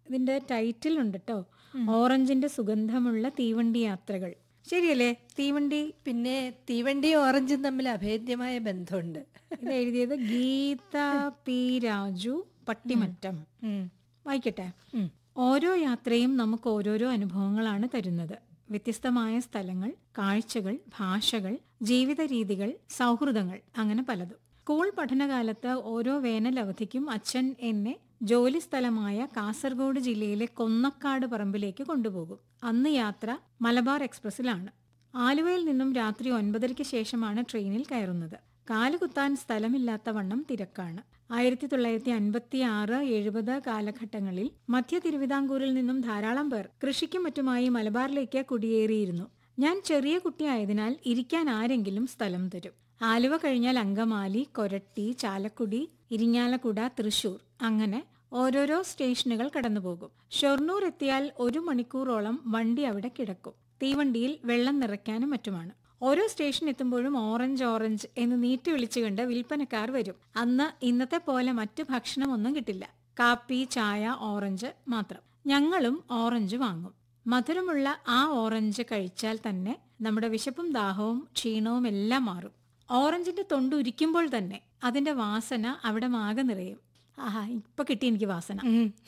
ഇതിന്റെ ടൈറ്റിൽ ഉണ്ട് കേട്ടോ ഓറഞ്ചിന്റെ സുഗന്ധമുള്ള തീവണ്ടി യാത്രകൾ ശരിയല്ലേ തീവണ്ടി പിന്നെ തീവണ്ടിയും ഓറഞ്ചും തമ്മിൽ അഭേദ്യമായ ബന്ധമുണ്ട് ഇത് എഴുതിയത് ഗീത പി രാജു പട്ടിമറ്റം വായിക്കട്ടെ ഓരോ യാത്രയും നമുക്ക് ഓരോരോ അനുഭവങ്ങളാണ് തരുന്നത് വ്യത്യസ്തമായ സ്ഥലങ്ങൾ കാഴ്ചകൾ ഭാഷകൾ ജീവിത രീതികൾ സൗഹൃദങ്ങൾ അങ്ങനെ പലതും സ്കൂൾ പഠനകാലത്ത് ഓരോ വേനൽ അവധിക്കും അച്ഛൻ എന്നെ ജോലി സ്ഥലമായ കാസർഗോഡ് ജില്ലയിലെ കൊന്നക്കാട് പറമ്പിലേക്ക് കൊണ്ടുപോകും അന്ന് യാത്ര മലബാർ എക്സ്പ്രസിലാണ് ആലുവയിൽ നിന്നും രാത്രി ഒൻപതരയ്ക്ക് ശേഷമാണ് ട്രെയിനിൽ കയറുന്നത് കാലുകുത്താൻ സ്ഥലമില്ലാത്ത വണ്ണം തിരക്കാണ് ആയിരത്തി തൊള്ളായിരത്തി അൻപത്തി ആറ് എഴുപത് കാലഘട്ടങ്ങളിൽ മധ്യ തിരുവിതാംകൂറിൽ നിന്നും ധാരാളം പേർ കൃഷിക്കും മറ്റുമായി മലബാറിലേക്ക് കുടിയേറിയിരുന്നു ഞാൻ ചെറിയ കുട്ടിയായതിനാൽ ഇരിക്കാൻ ആരെങ്കിലും സ്ഥലം തരും ആലുവ കഴിഞ്ഞാൽ അങ്കമാലി കൊരട്ടി ചാലക്കുടി ഇരിങ്ങാലക്കുട തൃശൂർ അങ്ങനെ ഓരോരോ സ്റ്റേഷനുകൾ കടന്നുപോകും ഷൊർണൂർ എത്തിയാൽ ഒരു മണിക്കൂറോളം വണ്ടി അവിടെ കിടക്കും തീവണ്ടിയിൽ വെള്ളം നിറയ്ക്കാനും മറ്റുമാണ് ഓരോ സ്റ്റേഷൻ എത്തുമ്പോഴും ഓറഞ്ച് ഓറഞ്ച് എന്ന് നീട്ടി വിളിച്ചുകൊണ്ട് വിൽപ്പനക്കാർ വരും അന്ന് ഇന്നത്തെ പോലെ മറ്റു ഭക്ഷണമൊന്നും കിട്ടില്ല കാപ്പി ചായ ഓറഞ്ച് മാത്രം ഞങ്ങളും ഓറഞ്ച് വാങ്ങും മധുരമുള്ള ആ ഓറഞ്ച് കഴിച്ചാൽ തന്നെ നമ്മുടെ വിശപ്പും ദാഹവും ക്ഷീണവും എല്ലാം മാറും ഓറഞ്ചിന്റെ തൊണ്ട് ഉരിക്കുമ്പോൾ തന്നെ അതിന്റെ വാസന അവിടെ മാകെ നിറയും ആഹാ ഇപ്പൊ കിട്ടി എനിക്ക് വാസന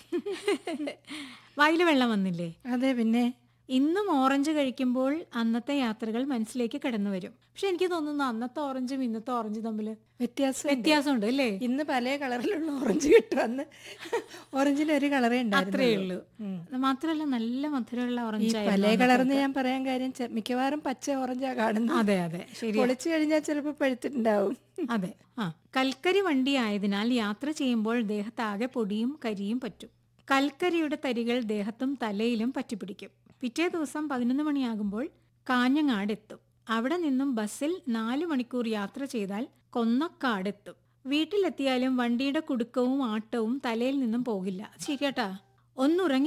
വായില് വെള്ളം വന്നില്ലേ അതെ പിന്നെ ഇന്നും ഓറഞ്ച് കഴിക്കുമ്പോൾ അന്നത്തെ യാത്രകൾ മനസ്സിലേക്ക് കടന്നു വരും പക്ഷെ എനിക്ക് തോന്നുന്നു അന്നത്തെ ഓറഞ്ചും ഇന്നത്തെ ഓറഞ്ചും തമ്മിൽ വ്യത്യാസം വ്യത്യാസമുണ്ട് അല്ലേ ഇന്ന് പല കളറിലുള്ള ഓറഞ്ച് കിട്ടും അന്ന് ഓറഞ്ചിന് ഒരു കളറേ അത്രേ ഉണ്ടായിരുന്നുള്ളൂ ഉള്ളൂ മാത്രമല്ല നല്ല മധുരമുള്ള ഈ ഓറഞ്ച് പല കളർന്ന് ഞാൻ പറയാൻ കാര്യം ചെ- മിക്കവാറും പച്ച ഓറഞ്ചാ കാണുന്നത് അതെ അതെ ശരി പൊളിച്ചു കഴിഞ്ഞാൽ ചിലപ്പോൾ പഴുത്തിട്ടുണ്ടാവും അതെ ആ കൽക്കരി വണ്ടി ആയതിനാൽ യാത്ര ചെയ്യുമ്പോൾ ദേഹത്താകെ പൊടിയും കരിയും പറ്റും കൽക്കരിയുടെ തരികൾ ദേഹത്തും തലയിലും പറ്റിപ്പിടിക്കും പിറ്റേ ദിവസം പതിനൊന്ന് മണിയാകുമ്പോൾ കാഞ്ഞങ്ങാടെത്തും അവിടെ നിന്നും ബസ്സിൽ നാലു മണിക്കൂർ യാത്ര ചെയ്താൽ കൊന്നക്കാടെത്തും വീട്ടിലെത്തിയാലും വണ്ടിയുടെ കുടുക്കവും ആട്ടവും തലയിൽ നിന്നും പോകില്ല ശരിയാട്ടാ ഒന്നുറങ്ങി